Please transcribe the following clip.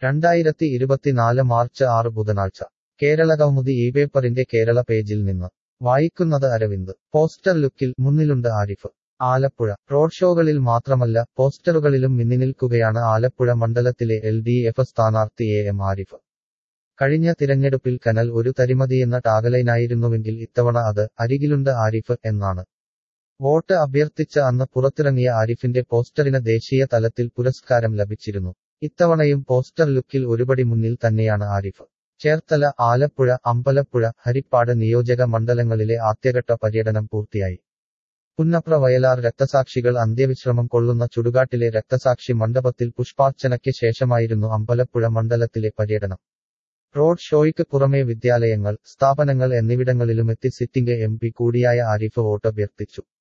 രണ്ടായിരത്തി ഇരുപത്തിനാല് മാർച്ച് ആറ് ബുധനാഴ്ച കേരളകൗമുദി ഈ പേപ്പറിന്റെ കേരള പേജിൽ നിന്ന് വായിക്കുന്നത് അരവിന്ദ് പോസ്റ്റർ ലുക്കിൽ മുന്നിലുണ്ട് ആരിഫ് ആലപ്പുഴ റോഡ് ഷോകളിൽ മാത്രമല്ല പോസ്റ്ററുകളിലും മിന്നിനിൽക്കുകയാണ് ആലപ്പുഴ മണ്ഡലത്തിലെ എൽ ഡി എഫ് സ്ഥാനാർത്ഥി എ എം ആരിഫ് കഴിഞ്ഞ തിരഞ്ഞെടുപ്പിൽ കനൽ ഒരു തരിമതിയെന്ന ടാഗലൈനായിരുന്നുവെങ്കിൽ ഇത്തവണ അത് അരികിലുണ്ട് ആരിഫ് എന്നാണ് വോട്ട് അഭ്യർത്ഥിച്ച അന്ന് പുറത്തിറങ്ങിയ ആരിഫിന്റെ പോസ്റ്ററിന് ദേശീയ തലത്തിൽ പുരസ്കാരം ലഭിച്ചിരുന്നു ഇത്തവണയും പോസ്റ്റർ ലുക്കിൽ ഒരുപടി മുന്നിൽ തന്നെയാണ് ആരിഫ് ചേർത്തല ആലപ്പുഴ അമ്പലപ്പുഴ ഹരിപ്പാട് നിയോജക മണ്ഡലങ്ങളിലെ ആദ്യഘട്ട പര്യടനം പൂർത്തിയായി പുന്നപ്ര വയലാർ രക്തസാക്ഷികൾ അന്ത്യവിശ്രമം കൊള്ളുന്ന ചുടുകാട്ടിലെ രക്തസാക്ഷി മണ്ഡപത്തിൽ പുഷ്പാർച്ചനയ്ക്ക് ശേഷമായിരുന്നു അമ്പലപ്പുഴ മണ്ഡലത്തിലെ പര്യടനം റോഡ് ഷോയ്ക്ക് പുറമെ വിദ്യാലയങ്ങൾ സ്ഥാപനങ്ങൾ എന്നിവിടങ്ങളിലുമെത്തി സിറ്റിംഗ് എം പി കൂടിയായ ആരിഫ് വോട്ട് അഭ്യർത്ഥിച്ചു